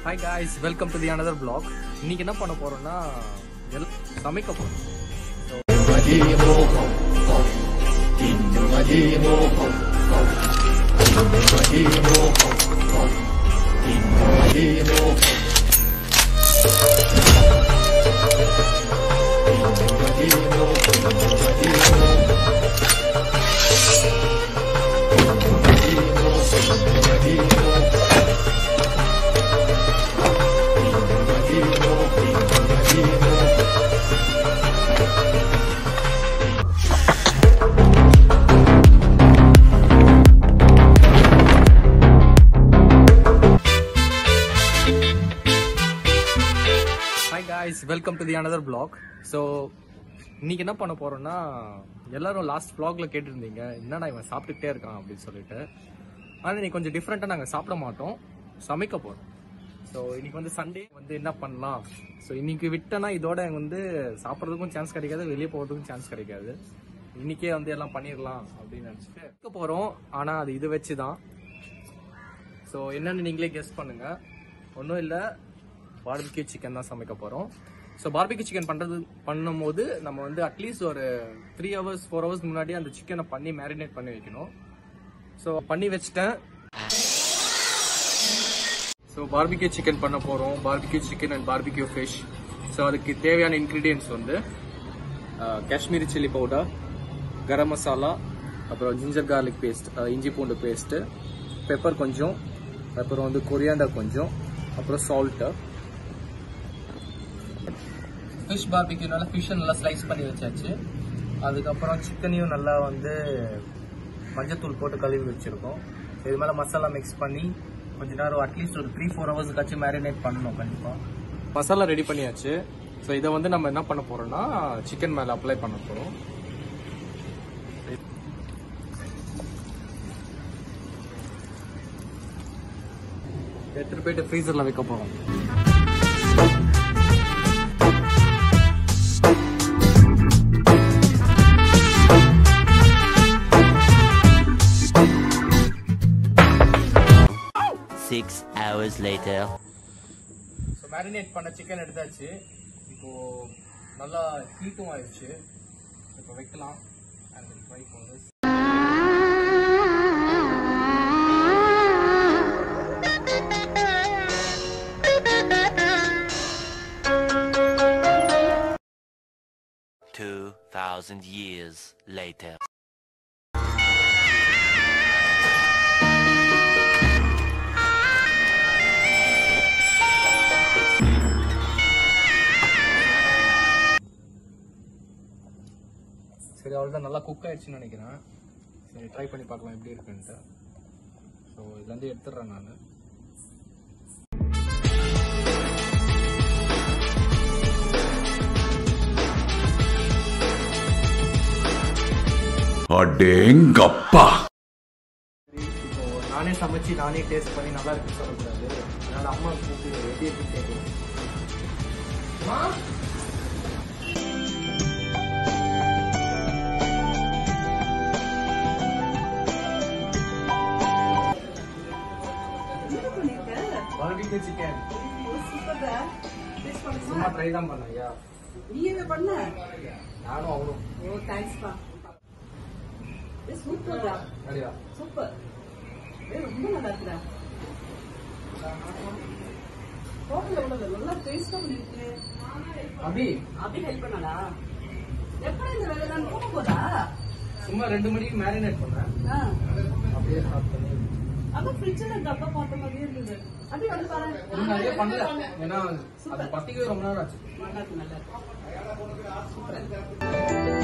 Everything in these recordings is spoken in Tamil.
Hi guys welcome to the another vlog இன்னைக்கு என்ன பண்ண போறோம்னா எல் சமைக்க போறோம் hi guys welcome to the another vlog so இன்னைக்கு என்ன பண்ண போறோம்னா எல்லாரும் லாஸ்ட் vlogல கேட்டிருந்தீங்க என்னடா இவன் சாப்பிட்டுக்கிட்டே இருக்கான் அப்படின்னு சொல்லிட்டு ஆனால் இன்னைக்கு கொஞ்சம் டிஃப்ரெண்ட்டாக நாங்கள் சாப்பிட மாட்டோம் சமைக்க போறோம் ஸோ இன்னைக்கு வந்து சண்டே வந்து என்ன பண்ணலாம் ஸோ இன்னைக்கு விட்டனா இதோட வந்து சாப்பிட்றதுக்கும் சான்ஸ் கிடைக்காது வெளியே போகிறதுக்கும் சான்ஸ் கிடைக்காது இன்னைக்கே வந்து எல்லாம் பண்ணிடலாம் அப்படின்னு நினச்சிட்டு இருக்க போகிறோம் ஆனால் அது இது வச்சு தான் ஸோ என்னன்னு நீங்களே கெஸ் பண்ணுங்க ஒன்றும் இல்லை பார்பிக்யூ சிக்கன் தான் சமைக்க போகிறோம் ஸோ பார்பிக்யூ சிக்கன் பண்ணுறது பண்ணும்போது நம்ம வந்து அட்லீஸ்ட் ஒரு த்ரீ ஹவர்ஸ் ஃபோர் ஹவர்ஸ் முன்னாடி அந்த சிக்கனை பண்ணி மேரினேட் பண்ணி வைக்கணும் ஸோ பண்ணி வச்சுட்டேன் ஸோ பார்பிக்யூ சிக்கன் பண்ண போகிறோம் barbecue chicken and barbecue fish so அதுக்கு தேவையான இன்க்ரீடியன்ஸ் வந்து அஹ், காஷ்மீரி சில்லி பவுடர் கரம் மசாலா அப்புறம் ஜிஞ்சர் கார்லிக் பேஸ்ட் இஞ்சி பூண்டு பேஸ்ட்டு பெப்பர் கொஞ்சம் அப்புறம் வந்து கொரியாண்டர் கொஞ்சம் அப்புறம் சால்ட்டு ஃபிஷ் பார்பிக்யூனால ஃபிஷ்ஷை நல்லா ஸ்லைஸ் பண்ணி வச்சாச்சு அதுக்கப்புறம் சிக்கனையும் நல்லா வந்து மஞ்சத்தூள் போட்டு கழுவி வச்சிருக்கோம் இது மேலே மசாலா மிக்ஸ் பண்ணி கொஞ்ச நேரம் அட்லீஸ்ட் ஒரு த்ரீ ஃபோர் ஹவர்ஸ்க்காச்சும் மேரினேட் பண்ணணும் கண்டிப்பாக மசாலா ரெடி பண்ணியாச்சு ஸோ இதை வந்து நம்ம என்ன பண்ண போறோம்னா சிக்கன் மேலே அப்ளை பண்ண போகிறோம் எடுத்துட்டு போயிட்டு ஃப்ரீசர்ல வைக்க போறோம் Six hours later. So marinate பண்ண சிக்கன் எடுத்தாச்சு இப்போ நல்லா ஹீட்டும் ஆயிடுச்சு இப்போ வைக்கலாம் and we'll try for this. Two thousand years later. சரி அவ்வளோதான் நல்லா குக் ஆயிடுச்சுன்னு நினைக்கிறேன் சரி ட்ரை பண்ணி பார்க்கலாம் எப்படி இருக்குன்ட்டு ஸோ இதுலேருந்து எடுத்துடுறேன் நான் அடேங்கப்பா இப்போ நானே சமைச்சு நானே டேஸ்ட் பண்ணி நல்லா இருக்குன்னு சொல்லக்கூடாது அதனால அம்மா கூப்பிட்டு எப்படி இருக்குன்னு கேட்கணும் அம்மா? barbecue chicken. சும்மா ட்ரை தான் பண்ணேன் ஐயா நீ என்ன பண்ண நானும் அவனும் ஓ தேங்க்ஸ்ப்பா சூப்பர்டா சரியா சூப்பர் ஏய் ரொம்ப நல்லா இருக்குடா ஹோட்டல்ல உள்ளது நல்லா டேஸ்டா பண்ணிருக்கு அபி அப்படி ஹெல்ப் பண்ணடா எப்படி இந்த வேலை நான் போக போதா சும்மா ரெண்டு மணிக்கு மேரினேட் பண்ணேன் ஆ. அப்படியே ஸ்டார்ட் பண்ணி அதான் ஃப்ரிட்ஜில் டப்பா பார்த்த மாதிரியே இருந்தது அப்படி வந்து பாரு இன்னும் நிறைய பண்ணல ஏன்னா அது பத்திக்கவே ரொம்ப நேரம் ஆச்சு நல்லா இருக்கு நல்லா இருக்கு சூப்பரா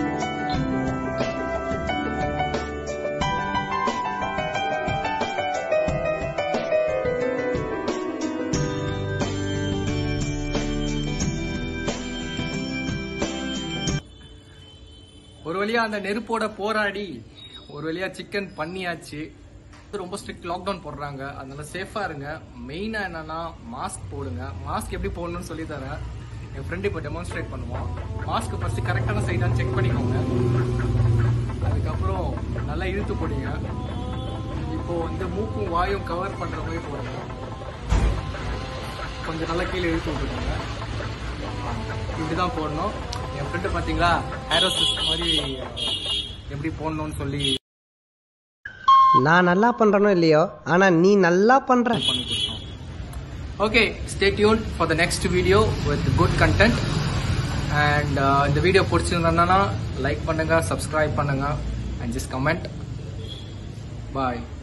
ஒரு வழியா அந்த நெருப்போட போராடி ஒரு வழியா சிக்கன் பண்ணியாச்சு இது ரொம்ப ஸ்ட்ரிக்ட் லாக்டவுன் போடுறாங்க அதனால சேஃபா இருங்க மெயினா என்னன்னா மாஸ்க் போடுங்க மாஸ்க் எப்படி போடணும்னு சொல்லி தரேன் என் ஃப்ரெண்ட் இப்போ டெமான்ஸ்ட்ரேட் பண்ணுவான் மாஸ்க் ஃபர்ஸ்ட் கரெக்டான சைடாக செக் பண்ணிக்கோங்க அதுக்கப்புறம் நல்லா இழுத்து போடுங்க இப்போ வந்து மூக்கும் வாயும் கவர் பண்ற மாதிரி போடுங்க கொஞ்சம் நல்லா கீழே இழுத்து விட்டுருக்காங்க இப்படி தான் போடணும் என் ஃப்ரெண்டு பார்த்தீங்களா ஏரோசிஸ் மாதிரி எப்படி போடணும்னு சொல்லி நான் நல்லா பண்றேனோ இல்லையோ ஆனா நீ நல்லா பண்ற பண்ணி கொடுத்தோம் okay stay tuned for the next video with good content and இந்த வீடியோ பிடிச்சிருந்தா லைக் பண்ணுங்க சப்ஸ்கிரைப் பண்ணுங்க அண்ட் ஜஸ்ட் கமெண்ட் பாய்